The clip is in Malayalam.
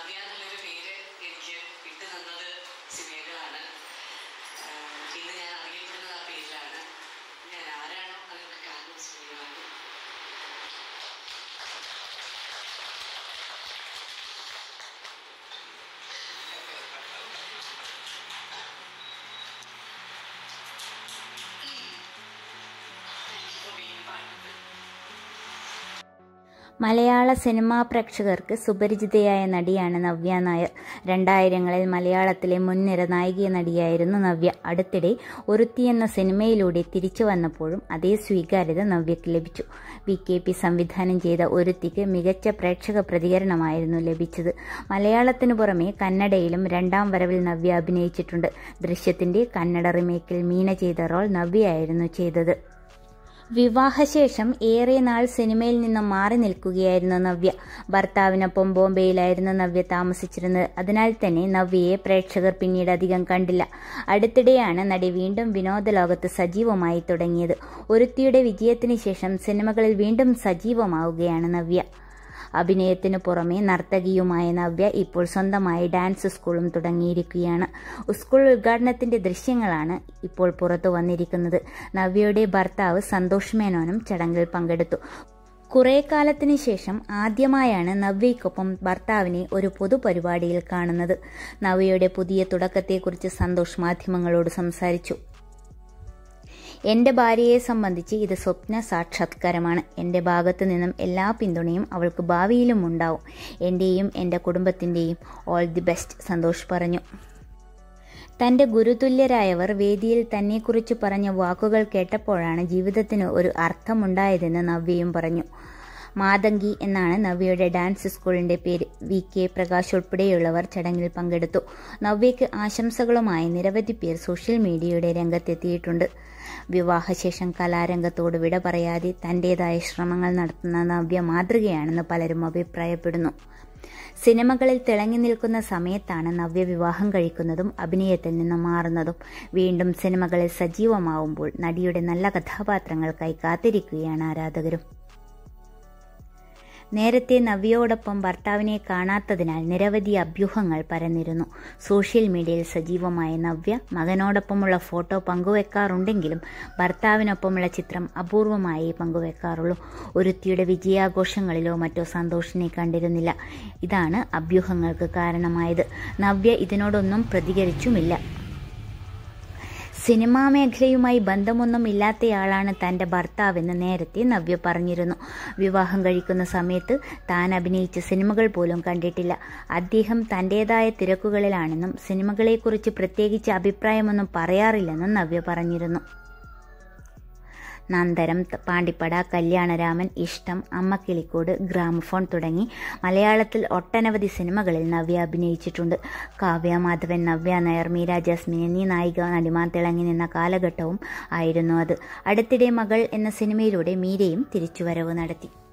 നവ്യ എന്നുള്ളൊരു പേര് എനിക്ക് ഇട്ടു തന്നത് സിനിമകളാണ് ഇന്ന് ഞാൻ അറിയപ്പെടുന്നത് ആ പേരിലാണ് ഞാൻ ആരാണോ അതിനൊക്കെ കാരണം സിനിമകളാണ് for being part of it. Malayala cinema പ്രേക്ഷകർക്ക് സുപരിചിതയായ നടിയാണ് നവ്യ നായർ രണ്ടായിരങ്ങളിൽ മലയാളത്തിലെ മുൻനിര നായിക നടിയായിരുന്നു നവ്യ അടുത്തിടെ ഒരുത്തി എന്ന സിനിമയിലൂടെ തിരിച്ചു വന്നപ്പോഴും അതേ സ്വീകാര്യത നവ്യക്ക് ലഭിച്ചു വി കെ പി സംവിധാനം ചെയ്ത ഒരുത്തിക്ക് മികച്ച പ്രേക്ഷക പ്രതികരണമായിരുന്നു ലഭിച്ചത് മലയാളത്തിനു പുറമെ കന്നഡയിലും രണ്ടാം വരവിൽ നവ്യ അഭിനയിച്ചിട്ടുണ്ട് ദൃശ്യത്തിന്റെ കന്നഡ റിമേക്കിൽ മീന ചെയ്ത റോൾ നവ്യയായിരുന്നു ചെയ്തത് വിവാഹശേഷം ഏറെ നാൾ സിനിമയിൽ നിന്നും മാറി നിൽക്കുകയായിരുന്നു നവ്യ ഭർത്താവിനൊപ്പം ബോംബെയിലായിരുന്നു നവ്യ താമസിച്ചിരുന്നത് അതിനാൽ തന്നെ നവ്യയെ പ്രേക്ഷകർ പിന്നീട് അധികം കണ്ടില്ല അടുത്തിടെയാണ് നടി വീണ്ടും വിനോദ ലോകത്ത് സജീവമായി തുടങ്ങിയത് ഒരുത്തിയുടെ വിജയത്തിന് ശേഷം സിനിമകളിൽ വീണ്ടും സജീവമാവുകയാണ് നവ്യ അഭിനയത്തിനു പുറമെ നർത്തകിയുമായ നവ്യ ഇപ്പോൾ സ്വന്തമായി ഡാൻസ് സ്കൂളും തുടങ്ങിയിരിക്കുകയാണ് സ്കൂൾ ഉദ്ഘാടനത്തിന്റെ ദൃശ്യങ്ങളാണ് ഇപ്പോൾ പുറത്തു വന്നിരിക്കുന്നത് നവ്യയുടെ ഭർത്താവ് സന്തോഷ് മേനോനും ചടങ്ങിൽ പങ്കെടുത്തു കുറെ കാലത്തിന് ശേഷം ആദ്യമായാണ് നവ്യയ്ക്കൊപ്പം ഭർത്താവിനെ ഒരു പൊതുപരിപാടിയിൽ കാണുന്നത് നവ്യയുടെ പുതിയ തുടക്കത്തെക്കുറിച്ച് സന്തോഷ് മാധ്യമങ്ങളോട് സംസാരിച്ചു എന്റെ ഭാര്യയെ സംബന്ധിച്ച് ഇത് സ്വപ്ന സാക്ഷാത്കാരമാണ് എന്റെ ഭാഗത്തു നിന്നും എല്ലാ പിന്തുണയും അവൾക്ക് ഭാവിയിലും ഉണ്ടാവും എന്റെയും എന്റെ കുടുംബത്തിന്റെയും ഓൾ ദി ബെസ്റ്റ് സന്തോഷ് പറഞ്ഞു തന്റെ ഗുരുതുല്യരായവർ വേദിയിൽ തന്നെക്കുറിച്ച് പറഞ്ഞ വാക്കുകൾ കേട്ടപ്പോഴാണ് ജീവിതത്തിന് ഒരു അർത്ഥമുണ്ടായതെന്ന് നവ്യയും പറഞ്ഞു മാതങ്കി എന്നാണ് നവ്യയുടെ ഡാൻസ് സ്കൂളിന്റെ പേര് വി കെ പ്രകാശ് ഉൾപ്പെടെയുള്ളവർ ചടങ്ങിൽ പങ്കെടുത്തു നവ്യയ്ക്ക് ആശംസകളുമായി നിരവധി പേർ സോഷ്യൽ മീഡിയയുടെ രംഗത്തെത്തിയിട്ടുണ്ട് വിവാഹശേഷം കലാരംഗത്തോട് വിട പറയാതെ തന്റേതായ ശ്രമങ്ങൾ നടത്തുന്ന നവ്യ മാതൃകയാണെന്ന് പലരും അഭിപ്രായപ്പെടുന്നു സിനിമകളിൽ തിളങ്ങി നിൽക്കുന്ന സമയത്താണ് നവ്യ വിവാഹം കഴിക്കുന്നതും അഭിനയത്തിൽ നിന്ന് മാറുന്നതും വീണ്ടും സിനിമകളിൽ സജീവമാവുമ്പോൾ നടിയുടെ നല്ല കഥാപാത്രങ്ങൾക്കായി കാത്തിരിക്കുകയാണ് ആരാധകരും നേരത്തെ നവ്യയോടൊപ്പം ഭർത്താവിനെ കാണാത്തതിനാൽ നിരവധി അഭ്യൂഹങ്ങൾ പരന്നിരുന്നു സോഷ്യൽ മീഡിയയിൽ സജീവമായ നവ്യ മകനോടൊപ്പമുള്ള ഫോട്ടോ പങ്കുവെക്കാറുണ്ടെങ്കിലും ഭർത്താവിനൊപ്പമുള്ള ചിത്രം അപൂർവമായി പങ്കുവെക്കാറുള്ളൂ ഒരുത്തിയുടെ വിജയാഘോഷങ്ങളിലോ മറ്റോ സന്തോഷിനെ കണ്ടിരുന്നില്ല ഇതാണ് അഭ്യൂഹങ്ങൾക്ക് കാരണമായത് നവ്യ ഇതിനോടൊന്നും പ്രതികരിച്ചുമില്ല സിനിമാ മേഖലയുമായി ബന്ധമൊന്നും ഇല്ലാത്തയാളാണ് തന്റെ ഭർത്താവെന്ന് നേരത്തെ നവ്യ പറഞ്ഞിരുന്നു വിവാഹം കഴിക്കുന്ന സമയത്ത് താൻ അഭിനയിച്ച സിനിമകൾ പോലും കണ്ടിട്ടില്ല അദ്ദേഹം തന്റേതായ തിരക്കുകളിലാണെന്നും സിനിമകളെക്കുറിച്ച് പ്രത്യേകിച്ച് അഭിപ്രായമൊന്നും പറയാറില്ലെന്നും നവ്യ പറഞ്ഞിരുന്നു നന്ദരം പാണ്ടിപ്പട കല്യാണരാമൻ ഇഷ്ടം അമ്മക്കിളിക്കോട് ഗ്രാമഫോൺ തുടങ്ങി മലയാളത്തിൽ ഒട്ടനവധി സിനിമകളിൽ നവ്യ അഭിനയിച്ചിട്ടുണ്ട് കാവ്യ മാധവൻ നവ്യ നായർ മീര ജാസ്മിൻ എന്നീ നായിക നടിമാർ തിളങ്ങി നിന്ന കാലഘട്ടവും ആയിരുന്നു അത് അടുത്തിടെ മകൾ എന്ന സിനിമയിലൂടെ മീരയും തിരിച്ചുവരവ് നടത്തി